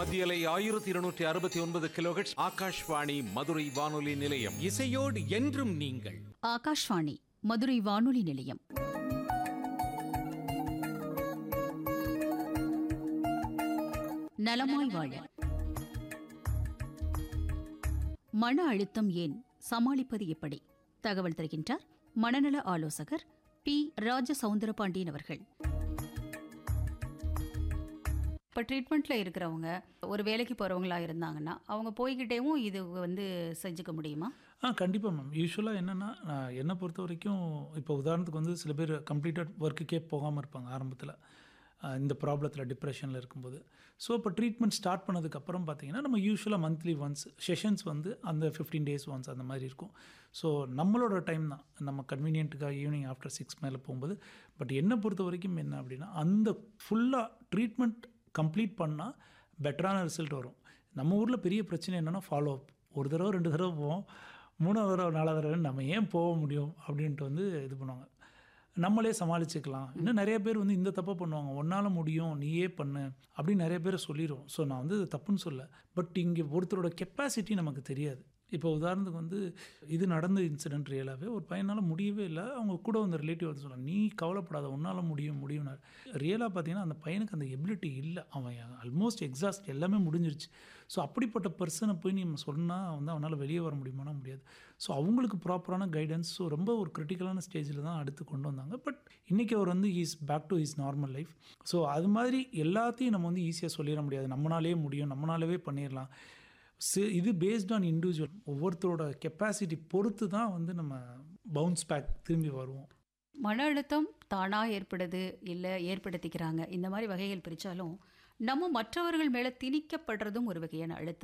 மத்தியலை ஆயிரத்தி இருநூற்றி அறுபத்தி ஒன்பது கிலோஹெட்ஸ் ஆகாஷ்வாணி மதுரை வானொலி நிலையம் இசையோடு என்றும் நீங்கள் ஆகாஷ்வாணி மதுரை வானொலி நிலையம் நலமாய் வாழ மன அழுத்தம் ஏன் சமாளிப்பது எப்படி தகவல் தருகின்றார் மனநல ஆலோசகர் பி ராஜ சவுந்தரபாண்டியன் அவர்கள் இப்போ ட்ரீட்மெண்ட்டில் இருக்கிறவங்க ஒரு வேலைக்கு போகிறவங்களா இருந்தாங்கன்னா அவங்க போய்கிட்டேவும் இது வந்து செஞ்சுக்க முடியுமா ஆ கண்டிப்பாக மேம் யூஸ்வலாக என்னென்னா நான் என்னை பொறுத்த வரைக்கும் இப்போ உதாரணத்துக்கு வந்து சில பேர் கம்ப்ளீட்டட் ஒர்க்குக்கே போகாமல் இருப்பாங்க ஆரம்பத்தில் இந்த ப்ராப்ளத்தில் டிப்ரெஷனில் இருக்கும்போது ஸோ இப்போ ட்ரீட்மெண்ட் ஸ்டார்ட் பண்ணதுக்கப்புறம் பார்த்தீங்கன்னா நம்ம யூஸ்வலாக மந்த்லி ஒன்ஸ் செஷன்ஸ் வந்து அந்த ஃபிஃப்டீன் டேஸ் ஒன்ஸ் அந்த மாதிரி இருக்கும் ஸோ நம்மளோட டைம் தான் நம்ம கன்வீனியன்ட்டுக்காக ஈவினிங் ஆஃப்டர் சிக்ஸ் மேலே போகும்போது பட் என்னை பொறுத்த வரைக்கும் என்ன அப்படின்னா அந்த ஃபுல்லாக ட்ரீட்மெண்ட் கம்ப்ளீட் பண்ணால் பெட்டரான ரிசல்ட் வரும் நம்ம ஊரில் பெரிய பிரச்சனை என்னென்னா ஃபாலோ அப் ஒரு தடவை ரெண்டு தடவை போவோம் மூணாவது தடவை நாலாவது தடவை நம்ம ஏன் போக முடியும் அப்படின்ட்டு வந்து இது பண்ணுவாங்க நம்மளே சமாளிச்சுக்கலாம் இன்னும் நிறைய பேர் வந்து இந்த தப்பை பண்ணுவாங்க உன்னால் முடியும் நீயே பண்ணு அப்படின்னு நிறைய பேர் சொல்லிடுவோம் ஸோ நான் வந்து இது தப்புன்னு சொல்ல பட் இங்கே ஒருத்தரோட கெப்பாசிட்டி நமக்கு தெரியாது இப்போ உதாரணத்துக்கு வந்து இது நடந்த இன்சிடென்ட் ரியலாகவே ஒரு பையனால் முடியவே இல்லை அவங்க கூட வந்த ரிலேட்டிவ் வந்து சொன்னாங்க நீ கவலைப்படாத உன்னால் முடியும் முடியும்னார் ரியலாக பார்த்தீங்கன்னா அந்த பையனுக்கு அந்த எபிலிட்டி இல்லை அவன் ஆல்மோஸ்ட் எக்ஸாஸ்ட் எல்லாமே முடிஞ்சிருச்சு ஸோ அப்படிப்பட்ட பர்சனை போய் நீ சொன்னால் வந்து அவனால் வெளியே வர முடியுமானா முடியாது ஸோ அவங்களுக்கு ப்ராப்பரான கைடன்ஸ் ஸோ ரொம்ப ஒரு கிரிட்டிக்கலான ஸ்டேஜில் தான் அடுத்து கொண்டு வந்தாங்க பட் இன்றைக்கி அவர் வந்து is back to is normal life so அது மாதிரி எல்லாத்தையும் நம்ம வந்து ஈஸியாக சொல்லிட முடியாது நம்மளாலே முடியும் நம்மளாலவே பண்ணிடலாம் சி இது பேஸ்ட் ஆன் இண்டிவிஜுவல் ஒவ்வொருத்தரோட கெப்பாசிட்டி பொறுத்து தான் வந்து நம்ம பவுன்ஸ் பேக் திரும்பி வருவோம் மன அழுத்தம் தானாக ஏற்படுது இல்லை ஏற்படுத்திக்கிறாங்க இந்த மாதிரி வகைகள் பிரித்தாலும் நம்ம மற்றவர்கள் மேலே திணிக்கப்படுறதும் ஒரு வகையான அழுத்தம்